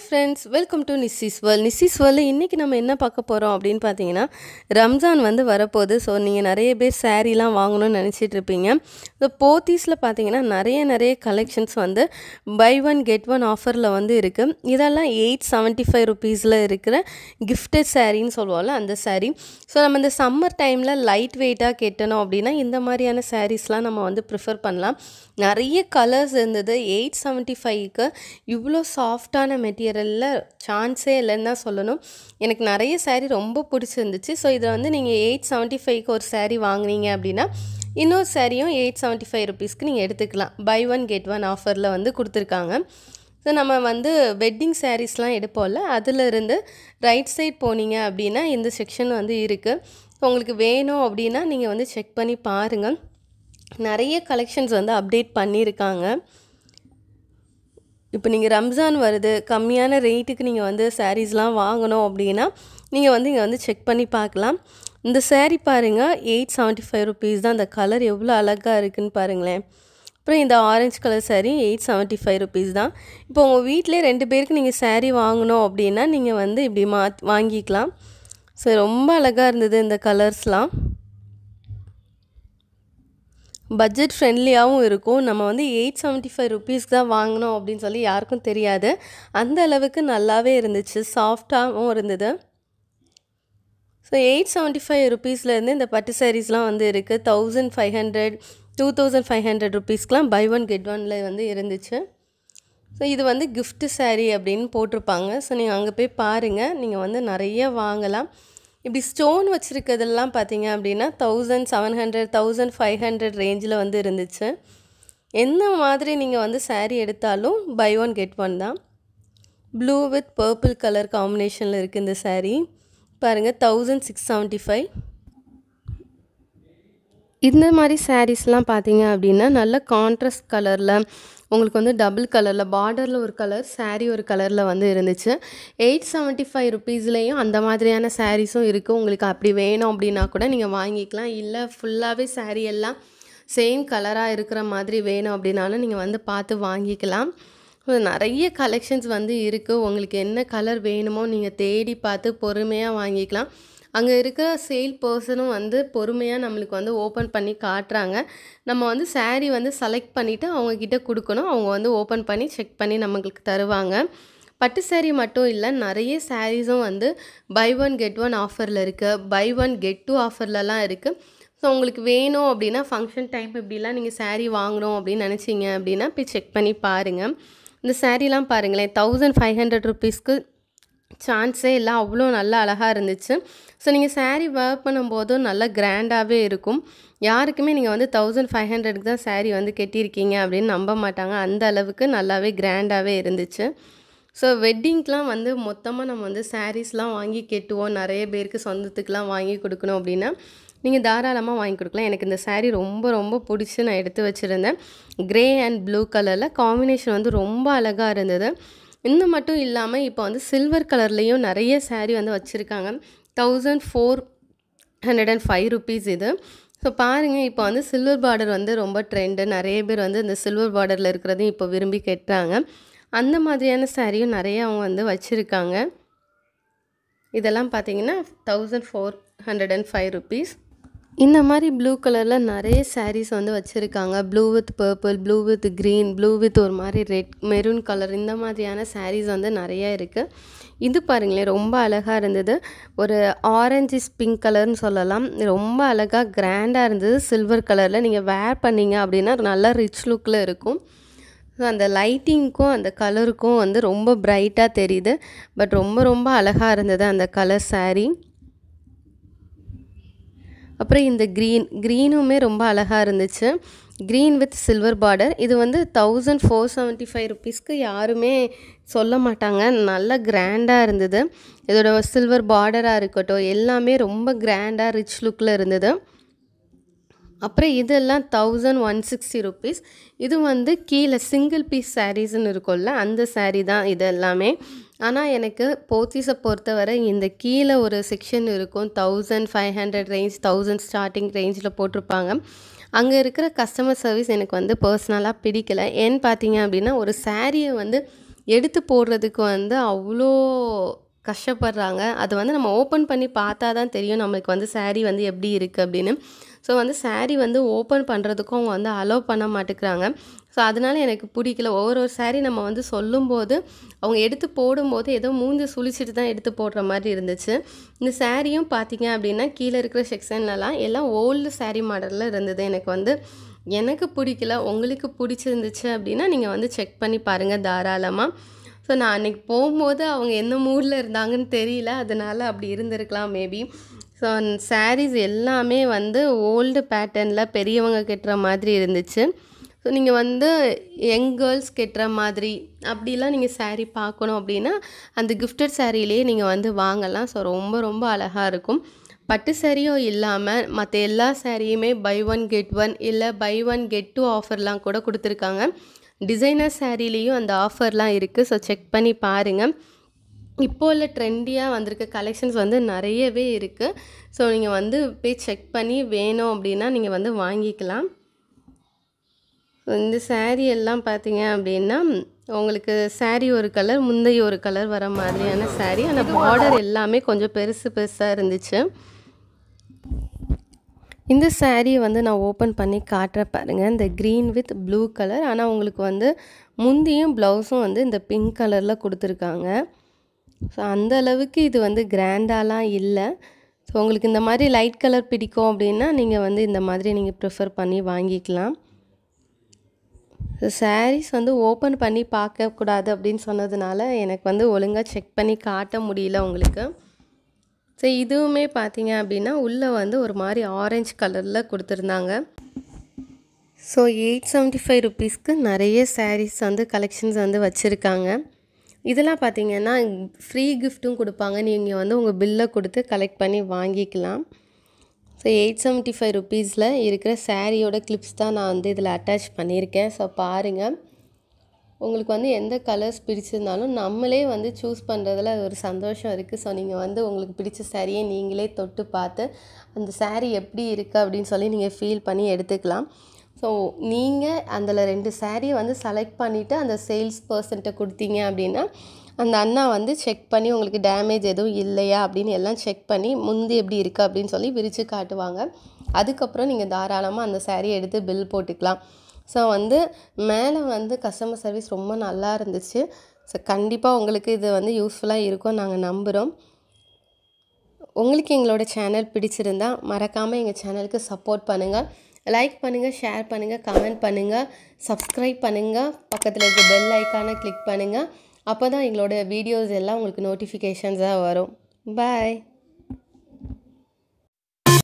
friends welcome to Nissi's world Nissi's வேர்ல்டில் இன்றைக்கி நம்ம என்ன பார்க்க போகிறோம் அப்படின்னு பார்த்தீங்கன்னா ரம்ஜான் வந்து வரப்போகுது ஸோ நீங்கள் நிறைய பேர் சாரீலாம் வாங்கணும்னு நினச்சிட்டு இருப்பீங்க ஸோ போத்தீஸில் பார்த்தீங்கன்னா நிறைய நிறைய கலெக்ஷன்ஸ் வந்து பை ஒன் கெட் ஒன் ஆஃபரில் வந்து இருக்குது இதெல்லாம் எயிட் செவன்ட்டி ஃபைவ் ருபீஸில் இருக்கிற கிஃப்டட் சாரின்னு சொல்லுவோம்ல அந்த சாரீ ஸோ நம்ம இந்த சம்மர் டைமில் லைட் வெயிட்டாக கெட்டணும் அப்படின்னா இந்த மாதிரியான சாரீஸ்லாம் நம்ம வந்து ப்ரிஃபர் பண்ணலாம் நிறைய கலர்ஸ் இருந்தது எயிட் செவன்ட்டி ஃபைவ்க்கு இவ்வளோ சாஃப்டான மெட்டீரியலில் சான்ஸே இல்லைன்னு தான் சொல்லணும் எனக்கு நிறைய saree ரொம்ப பிடிச்சிருந்துச்சு ஸோ இதில் வந்து நீங்கள் எயிட் செவன்ட்டி ஃபைவ்க்கு ஒரு saree வாங்குனீங்க அப்படின்னா இன்னொரு சாரியும் எயிட் செவன்ட்டி ஃபைவ் ருபீஸ்க்கு நீங்கள் எடுத்துக்கலாம் பை ஒன் கெட் ஒன் ஆஃபரில் வந்து கொடுத்துருக்காங்க ஸோ நம்ம வந்து வெட்டிங் சாரீஸ்லாம் எடுப்போம்ல அதில் இருந்து ரைட் சைட் போனீங்க அப்படின்னா இந்த செக்ஷன் வந்து இருக்குது ஸோ உங்களுக்கு வேணும் அப்படின்னா நீங்கள் வந்து செக் பண்ணி பாருங்கள் நிறைய கலெக்ஷன்ஸ் வந்து அப்டேட் பண்ணியிருக்காங்க இப்போ நீங்கள் ரம்ஜான் வருது கம்மியான ரேட்டுக்கு நீங்கள் வந்து சாரீஸ்லாம் வாங்கணும் அப்படின்னா நீங்கள் வந்து இங்கே வந்து செக் பண்ணி பார்க்கலாம் இந்த saree பாருங்கள் எயிட் செவன்ட்டி ஃபைவ் ருபீஸ் தான் அந்த கலர் எவ்வளோ அழகாக இருக்குன்னு பாருங்களேன் அப்புறம் இந்த orange colour saree eight seventy five rupees தான் இப்போ உங்கள் வீட்டிலே ரெண்டு பேருக்கு நீங்கள் saree வாங்கணும் அப்படின்னா நீங்கள் வந்து இப்படி மா வாங்கிக்கலாம் ஸோ ரொம்ப அழகாக இருந்தது இந்த கலர்ஸ்லாம் பட்ஜெட் ஃப்ரெண்ட்லியாகவும் இருக்கும் நம்ம வந்து எயிட் செவன்ட்டி ஃபைவ் ருபீஸ்க்கு தான் வாங்கினோம் அப்படின்னு சொல்லி யாருக்கும் தெரியாது அந்த அளவுக்கு நல்லாவே இருந்துச்சு சாஃப்டாகவும் இருந்தது ஸோ எயிட் செவன்ட்டி ஃபைவ் ருபீஸ்லேருந்து இந்த பட்டு சாரீஸ்லாம் வந்து இருக்குது thousand five hundred two thousand five hundred ருபீஸ்க்கெலாம் பை ஒன் கெட் ஒனில் வந்து இருந்துச்சு ஸோ இது வந்து gift saree அப்படின்னு போட்டிருப்பாங்க ஸோ நீங்கள் அங்கே போய் பாருங்கள் நீங்கள் வந்து நிறைய வாங்கலாம் இப்படி ஸ்டோன் வச்சுருக்கிறதெல்லாம் பார்த்தீங்க அப்படின்னா thousand seven hundred thousand five hundred ரேஞ்சில் வந்து இருந்துச்சு எந்த மாதிரி நீங்கள் வந்து saree எடுத்தாலும் பை ஒன் கெட் ஒன் தான் ப்ளூ வித் பர்பிள் கலர் காம்பினேஷனில் இருக்குது இந்த saree பாருங்கள் தௌசண்ட் சிக்ஸ் செவன்ட்டி ஃபைவ் இந்த மாதிரி சாரீஸ்லாம் பார்த்தீங்க அப்படின்னா நல்ல கான்ட்ராஸ்ட் கலரில் உங்களுக்கு வந்து டபுள் கலரில் பார்டரில் ஒரு கலர் saree ஒரு கலரில் வந்து இருந்துச்சு எயிட் செவன்ட்டி ஃபைவ் ருபீஸ்லேயும் அந்த மாதிரியான சாரீஸும் இருக்குது உங்களுக்கு அப்படி வேணும் அப்படின்னா கூட நீங்கள் வாங்கிக்கலாம் இல்லை ஃபுல்லாகவே saree எல்லாம் சேம் கலராக இருக்கிற மாதிரி வேணும் அப்படின்னாலும் நீங்கள் வந்து பார்த்து வாங்கிக்கலாம் ஸோ நிறைய கலெக்ஷன்ஸ் வந்து இருக்குது உங்களுக்கு என்ன கலர் வேணுமோ நீங்கள் தேடி பார்த்து பொறுமையாக வாங்கிக்கலாம் அங்கே இருக்கிற சேல் பர்சனும் வந்து பொறுமையாக நம்மளுக்கு வந்து ஓப்பன் பண்ணி காட்டுறாங்க நம்ம வந்து saree வந்து செலக்ட் பண்ணிவிட்டு அவங்கக்கிட்ட கொடுக்கணும் அவங்க வந்து ஓப்பன் பண்ணி செக் பண்ணி நம்மளுக்கு தருவாங்க பட்டு saree மட்டும் இல்லை நிறைய சாரீஸும் வந்து பை ஒன் கெட் ஒன் ஆஃபரில் இருக்குது பை ஒன் கெட் டூ ஆஃபர்லலாம் இருக்குது ஸோ உங்களுக்கு வேணும் அப்படின்னா ஃபங்க்ஷன் டைம் இப்படிலாம் நீங்கள் saree வாங்கணும் அப்படின்னு நினச்சிங்க அப்படின்னா போய் செக் பண்ணி பாருங்கள் இந்த சாரீலாம் பாருங்களேன் தௌசண்ட் ஃபைவ் ஹண்ட்ரட் ருபீஸ்க்கு சான்ஸே இல்லை அவ்வளோ நல்லா அழகாக இருந்துச்சு ஸோ நீங்கள் saree வேர் பண்ணும்போதும் நல்லா கிராண்டாகவே இருக்கும் யாருக்குமே நீங்கள் வந்து தௌசண்ட் ஃபைவ் ஹண்ட்ரடுக்கு தான் saree வந்து கட்டியிருக்கீங்க அப்படின்னு நம்ப மாட்டாங்க அந்த அளவுக்கு நல்லாவே கிராண்டாகவே இருந்துச்சு ஸோ வெட்டிங்க்கெலாம் வந்து மொத்தமாக நம்ம வந்து சாரீஸ்லாம் வாங்கி கெட்டுவோம் நிறைய பேருக்கு சொந்தத்துக்குலாம் வாங்கி கொடுக்கணும் அப்படின்னா நீங்கள் தாராளமாக வாங்கி கொடுக்கலாம் எனக்கு இந்த saree ரொம்ப ரொம்ப பிடிச்சி நான் எடுத்து வச்சுருந்தேன் க்ரே அண்ட் ப்ளூ கலரில் காம்பினேஷன் வந்து ரொம்ப அழகாக இருந்தது இந்த மட்டும் இல்லாமல் இப்போ வந்து சில்வர் கலர்லேயும் நிறைய saree வந்து வச்சுருக்காங்க thousand four hundred and five rupees இது ஸோ பாருங்கள் இப்போ வந்து சில்வர் பார்டர் வந்து ரொம்ப ட்ரெண்டு நிறைய பேர் வந்து இந்த சில்வர் பார்டரில் இருக்கிறதையும் இப்போ விரும்பி கட்டுறாங்க அந்த மாதிரியான சாரியும் நிறைய அவங்க வந்து வச்சுருக்காங்க இதெல்லாம் பார்த்தீங்கன்னா thousand four hundred and five rupees இந்த மாதிரி ப்ளூ கலரில் நிறைய sarees வந்து வச்சுருக்காங்க blue with purple blue with green blue with ஒரு மாதிரி ரெட் மெரூன் கலர் இந்த மாதிரியான sarees வந்து நிறைய இருக்குது இது பாருங்களேன் ரொம்ப அழகாக இருந்தது ஒரு ஆரஞ்சு பிங்க் கலர்னு சொல்லலாம் ரொம்ப அழகாக கிராண்டாக இருந்தது சில்வர் கலரில் நீங்கள் வேர் பண்ணீங்க அப்படின்னா நல்லா ரிச் லுக்கில் இருக்கும் ஸோ அந்த லைட்டிங்க்கும் அந்த கலருக்கும் வந்து ரொம்ப பிரைட்டாக தெரியுது பட் ரொம்ப ரொம்ப அழகாக இருந்தது அந்த கலர் saree அப்புறம் இந்த க்ரீன் க்ரீனுமே ரொம்ப அழகாக இருந்துச்சு க்ரீன் வித் சில்வர் பார்டர் இது வந்து தௌசண்ட் ஃபோர் செவன்ட்டி ஃபைவ் ருபீஸ்க்கு யாருமே சொல்ல மாட்டாங்க நல்ல கிராண்டாக இருந்தது இதோட சில்வர் பார்டராக இருக்கட்டும் எல்லாமே ரொம்ப கிராண்டாக ரிச் லுக்கில் இருந்தது அப்புறம் இதெல்லாம் தௌசண்ட் ஒன் சிக்ஸ்டி ருபீஸ் இது வந்து கீழே சிங்கிள் பீஸ் சாரீஸ்னு இருக்கும்ல அந்த saree தான் இது எல்லாமே ஆனால் எனக்கு போத்தீஸை பொறுத்தவரை இந்த கீழே ஒரு செக்ஷன் இருக்கும் thousand five hundred range thousand starting ரேஞ்சில் போட்டிருப்பாங்க அங்கே இருக்கிற கஸ்டமர் சர்வீஸ் எனக்கு வந்து பர்சனலாக பிடிக்கல ஏன்னு பார்த்தீங்க அப்படின்னா ஒரு சாரியை வந்து எடுத்து போடுறதுக்கு வந்து அவ்வளோ கஷ்டப்படுறாங்க அது வந்து நம்ம ஓப்பன் பண்ணி பார்த்தா தான் தெரியும் நம்மளுக்கு வந்து saree வந்து எப்படி இருக்குது அப்படின்னு ஸோ வந்து saree வந்து ஓப்பன் பண்ணுறதுக்கும் அவங்க வந்து அலோவ் பண்ண மாட்டேங்கிறாங்க ஸோ அதனால எனக்கு பிடிக்கல ஒவ்வொரு ஒரு saree நம்ம வந்து சொல்லும்போது அவங்க எடுத்து போடும்போது ஏதோ மூஞ்சி சுழிச்சிட்டு தான் எடுத்து போடுற மாதிரி இருந்துச்சு இந்த சாரியும் பார்த்தீங்க அப்படின்னா கீழே இருக்கிற செக்ஷன்லலாம் எல்லாம் ஓல்டு saree மாடலில் இருந்தது எனக்கு வந்து எனக்கு பிடிக்கல உங்களுக்கு பிடிச்சிருந்துச்சு அப்படின்னா நீங்கள் வந்து செக் பண்ணி பாருங்கள் தாராளமாக ஸோ நான் அன்றைக்கி போகும்போது அவங்க என்ன மூடில் இருந்தாங்கன்னு தெரியல அதனால் அப்படி இருந்திருக்கலாம் மேபி ஸோ sarees எல்லாமே வந்து ஓல்டு பேட்டர்னில் பெரியவங்க கட்டுற மாதிரி இருந்துச்சு ஸோ நீங்கள் வந்து யங் கேர்ள்ஸ் கட்டுற மாதிரி அப்படிலாம் நீங்கள் saree பார்க்கணும் அப்படின்னா அந்த கிஃப்டட் சாரிலேயே நீங்கள் வந்து வாங்கலாம் ஸோ ரொம்ப ரொம்ப அழகாக இருக்கும் பட்டு சாரியோ இல்லாமல் மற்ற எல்லா சாரியுமே பை ஒன் கெட் ஒன் இல்லை பை ஒன் கெட் டூ ஆஃபர்லாம் கூட கொடுத்துருக்காங்க டிசைனர் சாரீலேயும் அந்த ஆஃபர்லாம் இருக்குது ஸோ செக் பண்ணி பாருங்கள் இப்போ உள்ள ட்ரெண்டியாக வந்திருக்க கலெக்ஷன்ஸ் வந்து நிறையவே இருக்குது ஸோ நீங்கள் வந்து போய் செக் பண்ணி வேணும் அப்படின்னா நீங்கள் வந்து வாங்கிக்கலாம் ஸோ இந்த saree எல்லாம் பார்த்தீங்க அப்படின்னா உங்களுக்கு saree ஒரு கலர் முந்தைய ஒரு கலர் வர மாதிரியான saree ஆனால் பார்டர் எல்லாமே கொஞ்சம் பெருசு பெருசாக இருந்துச்சு இந்த saree வந்து நான் ஓப்பன் பண்ணி காட்டுறேன் பாருங்கள் இந்த க்ரீன் வித் ப்ளூ கலர் ஆனால் உங்களுக்கு வந்து முந்தியும் ப்ளவுஸும் வந்து இந்த பிங்க் கலரில் கொடுத்துருக்காங்க ஸோ அந்த அளவுக்கு இது வந்து கிராண்டாலாம் இல்லை ஸோ உங்களுக்கு இந்த மாதிரி லைட் கலர் பிடிக்கும் அப்படின்னா நீங்கள் வந்து இந்த மாதிரி நீங்கள் ப்ரிஃபர் பண்ணி வாங்கிக்கலாம் ஸோ sarees வந்து ஓப்பன் பண்ணி பார்க்கக்கூடாது அப்படின்னு சொன்னதுனால எனக்கு வந்து ஒழுங்காக செக் பண்ணி காட்ட முடியல உங்களுக்கு ஸோ இதுவுமே பார்த்தீங்க அப்படின்னா உள்ளே வந்து ஒரு மாதிரி ஆரஞ்சு கலரில் கொடுத்துருந்தாங்க ஸோ எயிட் செவன்ட்டி ஃபைவ் ருபீஸ்க்கு நிறைய sarees வந்து கலெக்ஷன்ஸ் வந்து வச்சுருக்காங்க இதெல்லாம் பார்த்தீங்கன்னா ஃப்ரீ கிஃப்ட்டும் கொடுப்பாங்க நீங்கள் வந்து உங்கள் பில்லை கொடுத்து கலெக்ட் பண்ணி வாங்கிக்கலாம் ஸோ எயிட் செவன்ட்டி ஃபைவ் ருபீஸில் இருக்கிற சாரியோட கிளிப்ஸ் தான் நான் வந்து இதில் அட்டாச் பண்ணியிருக்கேன் ஸோ பாருங்கள் உங்களுக்கு வந்து எந்த கலர்ஸ் பிடிச்சிருந்தாலும் நம்மளே வந்து சூஸ் பண்ணுறதுல ஒரு சந்தோஷம் இருக்குது ஸோ நீங்கள் வந்து உங்களுக்கு பிடிச்ச சாரியை நீங்களே தொட்டு பார்த்து அந்த saree எப்படி இருக்குது அப்படின்னு சொல்லி நீங்கள் ஃபீல் பண்ணி எடுத்துக்கலாம் ஸோ நீங்கள் அதில் ரெண்டு சாரியை வந்து செலக்ட் பண்ணிவிட்டு அந்த சேல்ஸ் பர்சன்ட்ட கொடுத்தீங்க அப்படின்னா அந்த அண்ணா வந்து செக் பண்ணி உங்களுக்கு டேமேஜ் எதுவும் இல்லையா அப்படின்னு எல்லாம் செக் பண்ணி முந்தி எப்படி இருக்குது அப்படின்னு சொல்லி விரித்து காட்டுவாங்க அதுக்கப்புறம் நீங்கள் தாராளமாக அந்த சாரியை எடுத்து பில் போட்டுக்கலாம் ஸோ வந்து மேலே வந்து கஸ்டமர் சர்வீஸ் ரொம்ப நல்லா இருந்துச்சு ஸோ கண்டிப்பாக உங்களுக்கு இது வந்து யூஸ்ஃபுல்லாக இருக்கும் நாங்கள் நம்புகிறோம் உங்களுக்கு எங்களோட சேனல் பிடிச்சிருந்தா மறக்காமல் எங்கள் சேனலுக்கு சப்போர்ட் பண்ணுங்கள் லைக் பண்ணுங்கள் ஷேர் பண்ணுங்கள் கமெண்ட் பண்ணுங்கள் சப்ஸ்கிரைப் பண்ணுங்கள் பக்கத்தில் இருக்க பெல் ஐக்கானை கிளிக் பண்ணுங்கள் அப்போ தான் எங்களோட வீடியோஸ் எல்லாம் உங்களுக்கு நோட்டிஃபிகேஷன்ஸாக வரும் பாய்